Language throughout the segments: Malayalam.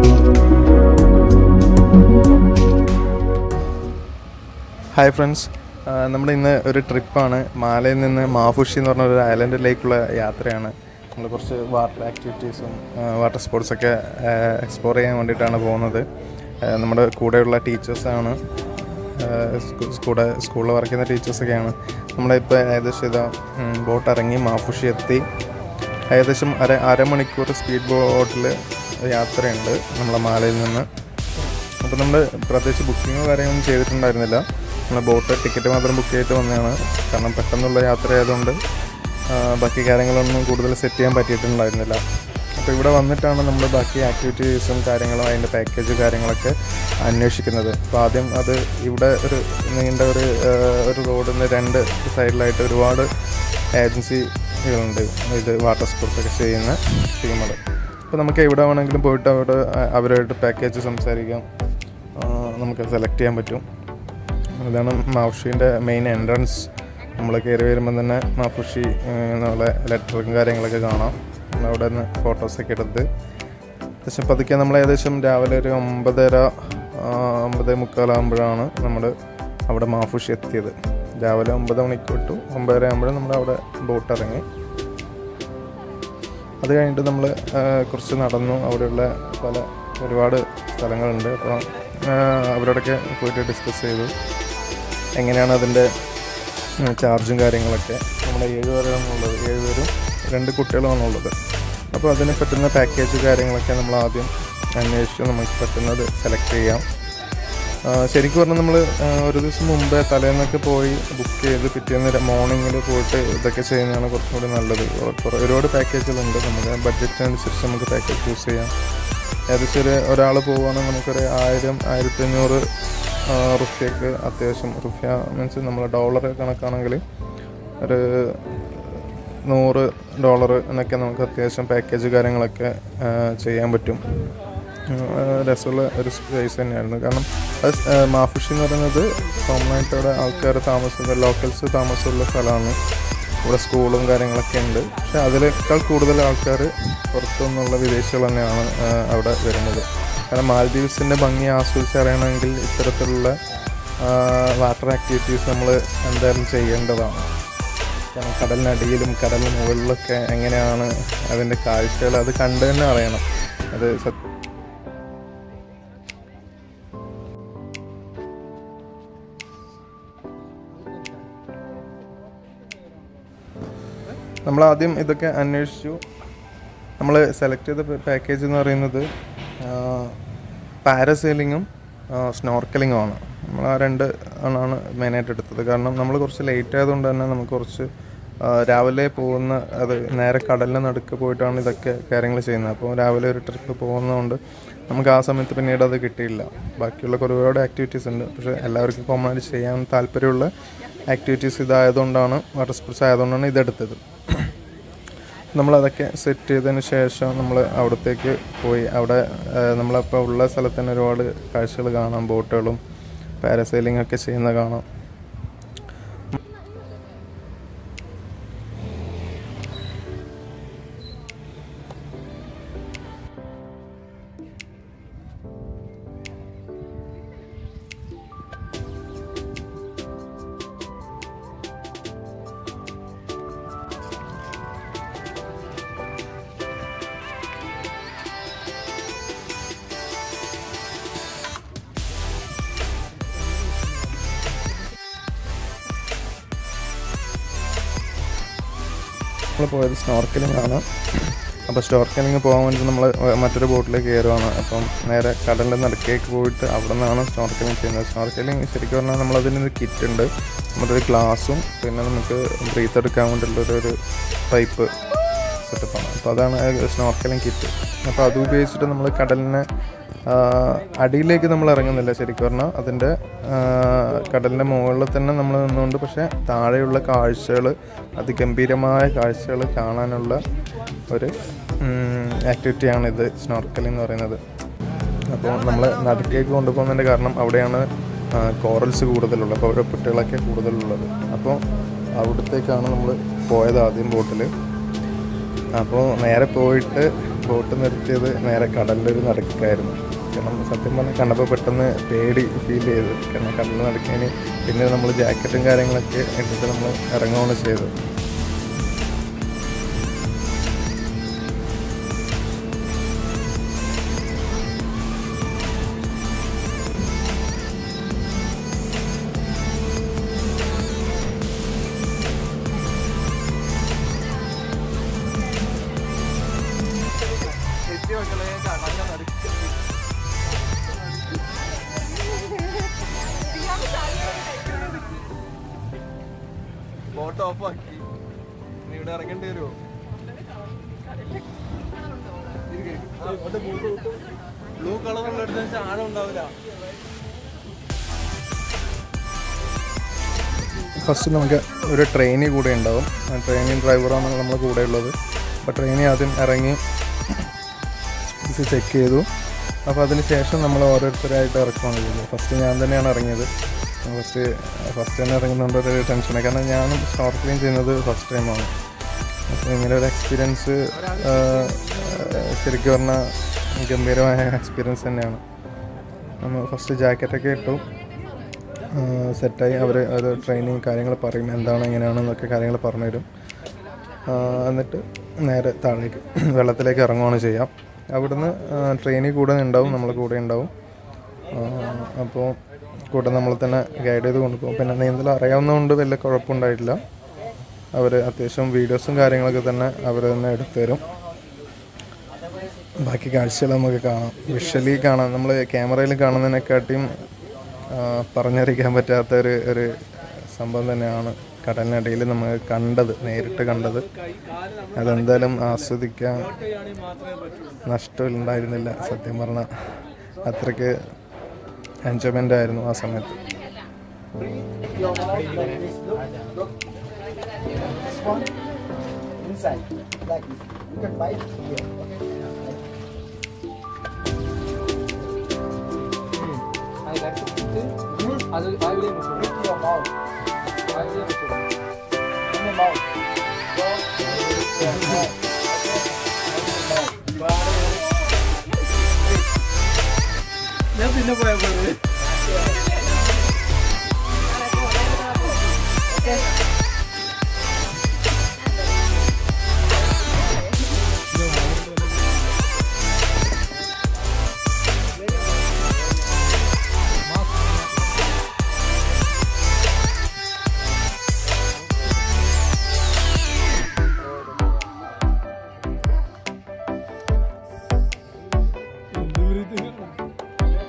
ഹായ് ഫ്രണ്ട്സ് നമ്മുടെ ഇന്ന് ഒരു ട്രിപ്പാണ് മാലയിൽ നിന്ന് മാഫുഷി എന്ന് പറഞ്ഞ ഒരു ഐലൻഡിലേക്കുള്ള യാത്രയാണ് നമ്മൾ കുറച്ച് വാട്ടർ ആക്ടിവിറ്റീസും വാട്ടർ സ്പോർട്സൊക്കെ എക്സ്പ്ലോർ ചെയ്യാൻ വേണ്ടിയിട്ടാണ് പോകുന്നത് ആ, നമ്മുടെ കൂടെയുള്ള ടീച്ചേഴ്സാണ് കൂടെ സ്കൂളിൽ വർക്ക് ചെയ്യുന്ന ടീച്ചേഴ്സൊക്കെയാണ് നമ്മളിപ്പോൾ ഏകദേശം ഇതാ ബോട്ട് ഇറങ്ങി മാഫുഷി എത്തി ഏകദേശം അര അരമണിക്കൂർ സ്പീഡ് ബോട്ടിൽ യാത്രയുണ്ട് നമ്മളെ മാലയിൽ നിന്ന് അപ്പോൾ നമ്മൾ പ്രത്യേകിച്ച് ബുക്കിങ്ങോ കാര്യങ്ങളൊന്നും ചെയ്തിട്ടുണ്ടായിരുന്നില്ല നമ്മൾ ബോട്ട് ടിക്കറ്റ് മാത്രം ബുക്ക് ചെയ്തിട്ട് വന്നതാണ് കാരണം പെട്ടെന്നുള്ള യാത്ര ആയതുകൊണ്ട് ആ, ബാക്കി കാര്യങ്ങളൊന്നും കൂടുതൽ സെറ്റ് ചെയ്യാൻ പറ്റിയിട്ടുണ്ടായിരുന്നില്ല അപ്പോൾ ഇവിടെ വന്നിട്ടാണ് നമ്മൾ ബാക്കി ആക്ടിവിറ്റീസും കാര്യങ്ങളും അതിൻ്റെ പാക്കേജ് കാര്യങ്ങളൊക്കെ അന്വേഷിക്കുന്നത് അപ്പോൾ ആദ്യം അത് ഇവിടെ ഒരു നീണ്ട ഒരു ആ, ഒരു റോഡിന് രണ്ട് സൈഡിലായിട്ട് ഒരുപാട് ഏജൻസികളുണ്ട് ഇത് വാട്ടർ സ്പോർട്സ് ഒക്കെ ചെയ്യുന്ന ടീമുകൾ അപ്പോൾ നമുക്ക് എവിടെ വേണമെങ്കിലും പോയിട്ട് അവിടെ അ- അവരുമായിട്ട് പാക്കേജ് സംസാരിക്കാം ആ, നമുക്ക് സെലക്ട് ചെയ്യാൻ പറ്റും ഇതാണ് മാഫുഷീൻ്റെ മെയിൻ എൻട്രൻസ് നമ്മൾ കയറി വരുമ്പോൾ തന്നെ മാഫുഷി എന്നുള്ള ലെറ്ററും കാര്യങ്ങളൊക്കെ കാണാം നമ്മൾ അവിടെ നിന്ന് ഫോട്ടോസൊക്കെ എടുത്ത് ഏകദേശം പതുക്കെ നമ്മൾ ഏകദേശം രാവിലെ ഒരു ഒമ്പതര ആ, ഒമ്പതേ മുക്കാലാകുമ്പോഴാണ് നമ്മൾ അവിടെ മാഫുഷി എത്തിയത് രാവിലെ ഒമ്പത് മണിക്ക് വിട്ടു ഒമ്പതര ആകുമ്പോഴും നമ്മൾ അവിടെ ബോട്ട് ഇറങ്ങി അത് കഴിഞ്ഞിട്ട് നമ്മൾ കുറച്ച് നടന്നു അവിടെയുള്ള പല ഒരുപാട് സ്ഥലങ്ങളുണ്ട് അപ്പോൾ അവരോടൊക്കെ പോയിട്ട് ഡിസ്കസ് ചെയ്തു എങ്ങനെയാണ് അതിൻ്റെ ചാർജും കാര്യങ്ങളൊക്കെ നമ്മുടെ ഏഴ് പേരാണുള്ളത് ഏഴ് പേരും രണ്ട് കുട്ടികളുമാണുള്ളത് അപ്പോൾ അതിന് പറ്റുന്ന പാക്കേജ് കാര്യങ്ങളൊക്കെ നമ്മൾ ആദ്യം അന്വേഷിച്ച് നമുക്ക് പറ്റുന്നത് സെലക്ട് ചെയ്യാം ആ, ശരിക്കും പറഞ്ഞാൽ നമ്മൾ ഒരു ദിവസം മുമ്പേ തലേന്നൊക്കെ പോയി ബുക്ക് ചെയ്ത് പിറ്റേന്ന് മോർണിംഗിൽ പോയിട്ട് ഇതൊക്കെ ചെയ്യുന്നതാണ് കുറച്ചും കൂടി നല്ലത് കുറേ- ഒരുപാട് പാക്കേജുകളുണ്ട് നമ്മുടെ ബഡ്ജറ്റിനനുസരിച്ച് നമുക്ക് പാക്കേജ് ചൂസ് ചെയ്യാം ഏകദേശം ഒരു ഒരാൾ പോവുകയാണെങ്കിൽ നമുക്കൊരു ആയിരം ആയിരത്തി അഞ്ഞൂറ് റുപ്യക്ക് അത്യാവശ്യം റുപ്യ മീൻസ് നമ്മൾ ഡോളർ കണക്കാണെങ്കിൽ ഒരു നൂറ് ഡോളർ എന്നൊക്കെ നമുക്ക് അത്യാവശ്യം പാക്കേജ് കാര്യങ്ങളൊക്കെ ആ, ചെയ്യാൻ പറ്റും ആ, രസമുള്ള ഒരു സ്പേസ് തന്നെയായിരുന്നു കാരണം അത് സ്- ആ, മാഫുഷി എന്ന് പറയുന്നത് കോമൺ ആയിട്ട് അവിടെ ആൾക്കാർ താമസം ലോക്കൽസ് താമസമുള്ള സ്ഥലമാണ് ഇവിടെ സ്കൂളും കാര്യങ്ങളൊക്കെ ഉണ്ട് പക്ഷെ അതിനേക്കാൾ കൂടുതൽ ആൾക്കാർ പുറത്തുനിന്നുള്ള വിദേശികൾ തന്നെയാണ് ആ, അവിടെ വരുന്നത് കാരണം മാൽദീവ്സിൻ്റെ ഭംഗി ആസ്വദിച്ചറിയണമെങ്കിൽ ഇത്തരത്തിലുള്ള വാട്ടർ ആക്ടിവിറ്റീസ് നമ്മൾ എന്തായാലും ചെയ്യേണ്ടതാണ് കാരണം കടലിനടിയിലും കടലിന് മുകളിലൊക്കെ എങ്ങനെയാണ് അതിൻ്റെ കാഴ്ചകൾ അത് കണ്ടു തന്നെ അറിയണം അത് സത്യം നമ്മൾ ആദ്യം ഇതൊക്കെ അന്വേഷിച്ചു നമ്മൾ സെലക്ട് ചെയ്ത പാക്കേജ് എന്ന് പറയുന്നത് പാരസെയിലിങ്ങും സ്നോർക്കലിങ്ങും ആണ് നമ്മൾ ആ രണ്ട് ആണ് മെയിനായിട്ട് എടുത്തത് കാരണം നമ്മൾ കുറച്ച് ലേറ്റ് ആയതുകൊണ്ട് തന്നെ നമുക്ക് കുറച്ച് ആ, രാവിലെ പോകുന്ന അത് നേരെ കടലിന് നടുക്ക് പോയിട്ടാണ് ഇതൊക്കെ കാര്യങ്ങൾ ചെയ്യുന്നത് അപ്പോൾ രാവിലെ ഒരു ട്രിപ്പ് പോകുന്നതുകൊണ്ട് നമുക്ക് ആ സമയത്ത് പിന്നീട് അത് കിട്ടിയില്ല ബാക്കിയുള്ള ഒരുപാട് ആക്ടിവിറ്റീസ് ഉണ്ട് പക്ഷേ എല്ലാവർക്കും കോമൺ ആയിട്ട് ചെയ്യാൻ താല്പര്യമുള്ള ആക്ടിവിറ്റീസ് ഇതായതുകൊണ്ടാണ് വാട്ടർ സ്പോർട്സ് ആയതുകൊണ്ടാണ് ഇതെടുത്തത് നമ്മളതൊക്കെ സെറ്റ് ചെയ്തതിന് ശേഷം നമ്മൾ അവിടത്തേക്ക് പോയി അവിടെ ആ, നമ്മളപ്പോൾ ഉള്ള സ്ഥലത്ത് തന്നെ ഒരുപാട് കാഴ്ചകൾ കാണാം ബോട്ടുകളും പാരസൈലിംഗ് ഒക്കെ ചെയ്യുന്ന കാണാം നമ്മൾ പോയത് സ്നോർക്കലിംഗ് ആണ് അപ്പോൾ സ്നോർക്കലിംഗ് പോകാൻ വേണ്ടി നമ്മൾ മറ്റൊരു ബോട്ടിലേക്ക് കയറുവാണ് അപ്പം നേരെ കടലിൻ്റെ നടുക്കേക്ക് പോയിട്ട് അവിടെ നിന്നാണ് സ്നോർക്കലിംഗ് ചെയ്യുന്നത് സ്നോർക്കലിംഗ് ശരിക്കും പറഞ്ഞാൽ നമ്മളതിനൊരു കിറ്റ് ഉണ്ട് നമ്മുടെ ഒരു ഗ്ലാസും പിന്നെ നമുക്ക് ബ്രീത്ത് എടുക്കാൻ വേണ്ടിയിട്ടുള്ള ഒരു പൈപ്പ് സെറ്റപ്പാണ് അപ്പോൾ അതാണ് സ്നോർക്കലിംഗ് കിറ്റ് അപ്പോൾ അത് ഉപയോഗിച്ചിട്ട് നമ്മൾ കടലിനെ ആ, അടിയിലേക്ക് നമ്മൾ ഇറങ്ങുന്നില്ല ശരിക്കും പറഞ്ഞാൽ അതിൻ്റെ കടലിൻ്റെ മുകളിൽ തന്നെ നമ്മൾ നിന്നുകൊണ്ട് പക്ഷേ താഴെയുള്ള കാഴ്ചകൾ അതിഗംഭീരമായ കാഴ്ചകൾ കാണാനുള്ള ഒരു ആക്ടിവിറ്റിയാണ് ഇത് സ്നോർക്കലിംഗ് എന്ന് പറയുന്നത് അപ്പോൾ നമ്മൾ നടുക്കേക്ക് കൊണ്ടുപോകുന്നതിൻ്റെ കാരണം അവിടെയാണ് കോറൽസ് കൂടുതലുള്ളത് അപ്പോൾ ഓരോ കുട്ടികളൊക്കെ കൂടുതലുള്ളത് അപ്പോൾ അവിടത്തേക്കാണ് നമ്മൾ പോയത് ആദ്യം ബോട്ടിൽ അപ്പോൾ നേരെ പോയിട്ട് ബോട്ട് നിർത്തിയത് നേരെ കടലിൻ്റെ ഒരു നടുക്കായിരുന്നു കാരണം സത്യം പറഞ്ഞാൽ കണ്ടപ്പോൾ പെട്ടെന്ന് പേടി ഫീൽ ചെയ്തു കാരണം കടലിൽ നടക്കാൻ പിന്നെ നമ്മൾ ജാക്കറ്റും കാര്യങ്ങളൊക്കെ എടുത്തിട്ട് നമ്മൾ ഇറങ്ങുകയാണ് ചെയ്തത് ബോട്ട് ഓഫ് ആക്കി ഇനി ഇവിടെ ഇറങ്ങേണ്ടി വരുമോ ബ്ലൂ കളർ ഉള്ള എടുത്ത് വെച്ചാൽ ആഴം ഉണ്ടാവില്ല ഫസ്റ്റ് നമുക്ക് ഒരു ട്രെയിനി കൂടെ ഉണ്ടാവും ആ ട്രെയിനിങ് ഡ്രൈവറാണ് നമ്മുടെ കൂടെ ഉള്ളത് അപ്പോൾ ട്രെയിനി ആദ്യം ഇറങ്ങി ഇത് ചെക്ക് ചെയ്തു അപ്പോൾ അതിന് ശേഷം നമ്മൾ ഓരോരുത്തരായിട്ട് ഇറക്കുകയാണ് ചെയ്തത് ഫസ്റ്റ് ഞാൻ തന്നെയാണ് ഇറങ്ങിയത് ഫസ്റ്റ് ഫസ്റ്റ് തന്നെ ഇറങ്ങുന്നുണ്ട് ഒരു ടെൻഷനാണ് കാരണം ഞാനും സ്നോർക്കലിംഗ് ചെയ്യുന്നത് ഫസ്റ്റ് ടൈമാണ് അപ്പോൾ ഇങ്ങനെ ഒരു എക്സ്പീരിയൻസ് ശരിക്കും പറഞ്ഞാൽ ഗംഭീരമായ എക്സ്പീരിയൻസ് തന്നെയാണ് നമ്മൾ ഫസ്റ്റ് ജാക്കറ്റൊക്കെ ഇട്ടു സെറ്റായി അവർ അത് ട്രെയിനിങ് കാര്യങ്ങൾ പറയും എന്താണ് എങ്ങനെയാണെന്നൊക്കെ കാര്യങ്ങൾ പറഞ്ഞുതരും ആ, എന്നിട്ട് നേരെ താഴേക്ക് വെള്ളത്തിലേക്ക് ഇറങ്ങുകയാണ് ചെയ്യാം അവിടുന്ന് ട്രെയിനിൽ കൂടെ ഉണ്ടാവും നമ്മൾ കൂടെ ഉണ്ടാവും അപ്പോൾ കൂടെ നമ്മൾ തന്നെ ഗൈഡ് ചെയ്ത് കൊണ്ടുപോകും പിന്നെ നീന്തൽ അറിയാവുന്നതുകൊണ്ട് വലിയ കുഴപ്പമുണ്ടായിട്ടില്ല അവർ അത്യാവശ്യം വീഡിയോസും കാര്യങ്ങളൊക്കെ തന്നെ അവർ തന്നെ എടുത്തു തരും ബാക്കി കാഴ്ചകൾ നമുക്ക് കാണാം വിഷ്വലി കാണാം നമ്മൾ ക്യാമറയിൽ കാണുന്നതിനെക്കാട്ടിയും ആ, പറഞ്ഞറിയിക്കാൻ പറ്റാത്ത ഒരു ഒരു സംഭവം തന്നെയാണ് കടലിനടിയിൽ നമ്മൾ കണ്ടത് നേരിട്ട് കണ്ടത് അതെന്തായാലും ആസ്വദിക്കാൻ നഷ്ടമുണ്ടായിരുന്നില്ല സത്യം പറഞ്ഞാൽ അത്രയ്ക്ക് എൻജോയ്മെൻ്റ് ആയിരുന്നു ആ സമയത്ത് This one inside, like this. You can bite here. Okay. അത് രാവിലെ With your mouth. In the mouth. Go with your mouth. Okay. ഞാൻ പിന്നെ പോയപ്പോൾ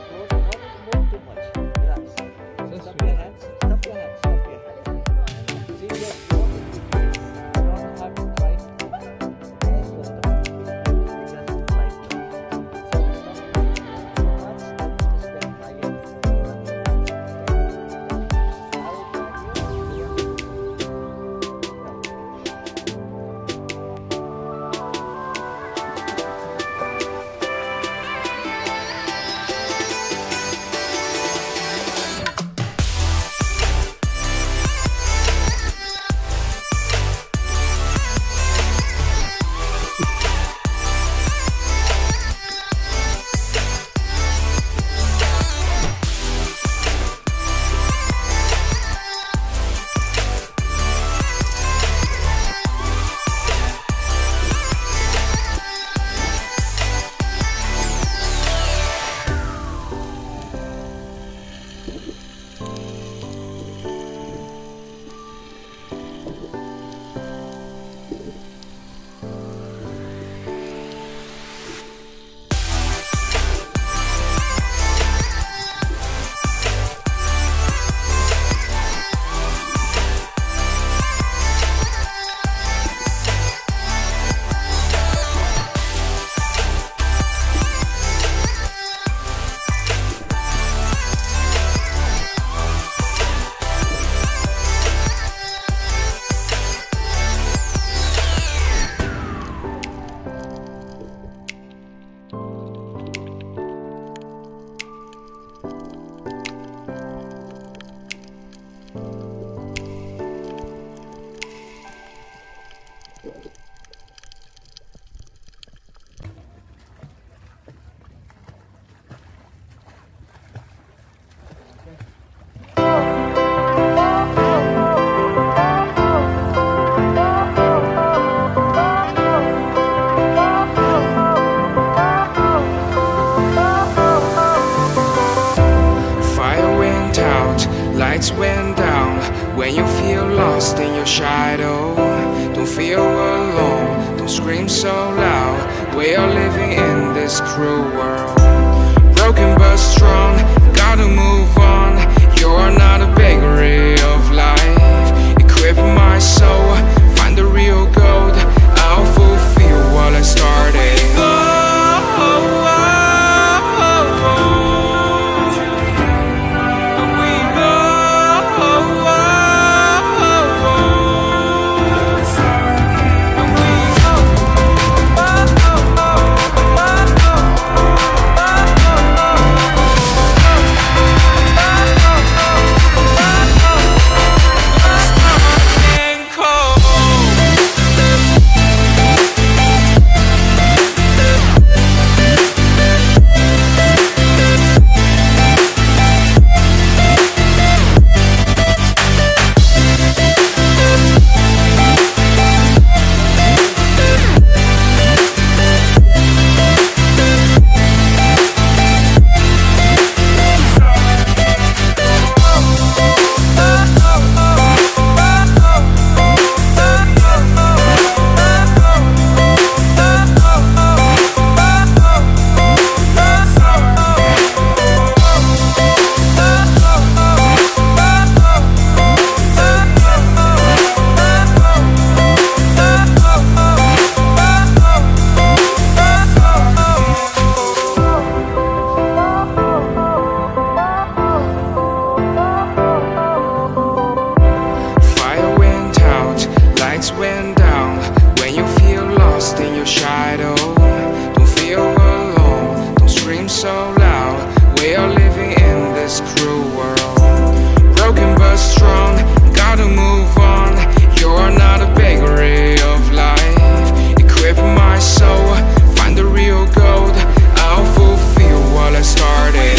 Stop your hands. Stop your hands. Stop your hands. lights went down. When you feel lost in your shadow, don't feel alone. Don't scream so loud. We are living in this cruel world. Broken but strong, gotta move on. You're not a bakery of life. Equip my soul, find the real gold. I'll fulfill what I started. Fire went out, lights went down. When you feel lost in your shadow, don't feel alone. Don't scream so loud. We are living in this cruel world. Broken but strong, gotta move on. You're not a bakery of life. Equip my soul, find the real gold. I'll fulfill what I started.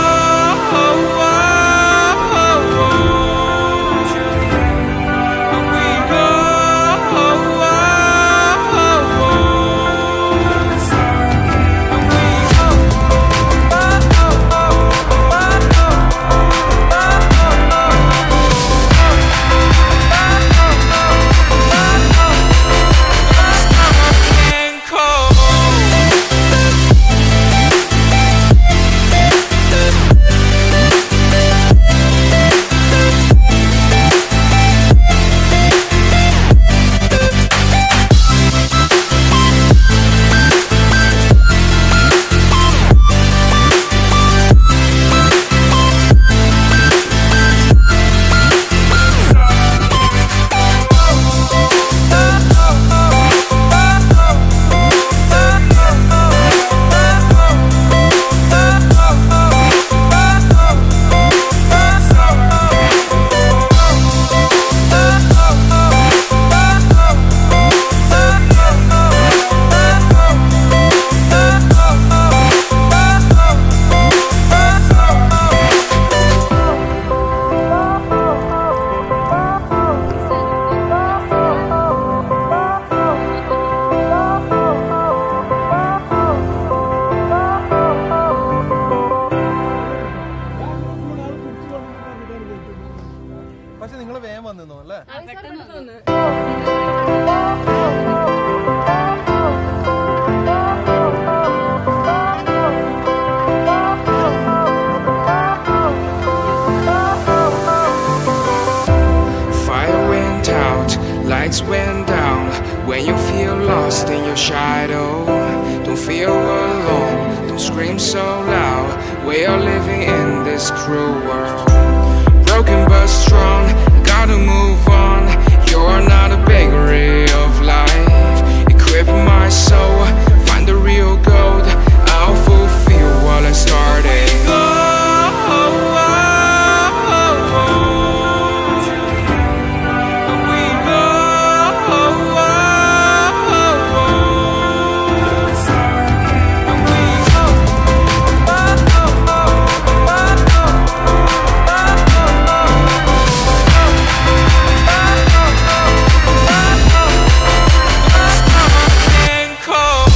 പക്ഷെ നിങ്ങൾ വേഗം വന്നു അല്ലേ Fire went out, lights went down. When you feel lost in your shadow, don't feel alone. Don't scream so loud. We are living in this cruel world. Broken but strong, gotta move on. You're not a bakery of life. Equip my soul, find the real gold. I'll fulfill what I started. Cold.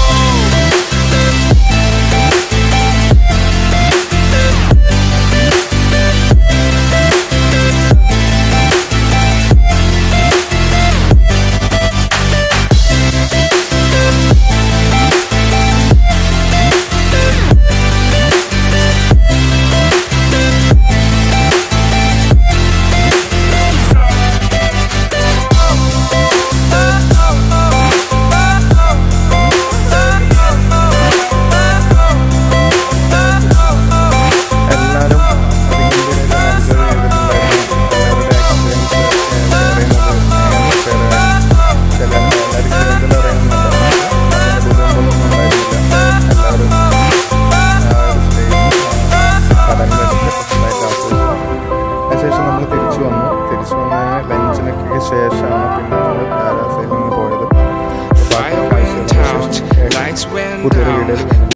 ശേഷമാണ് പിന്നെ നമ്മൾ പാരാസൈലിംഗ് പോയത് Fire went out, lights went പുതിയൊരു down. വീഡിയോയിൽ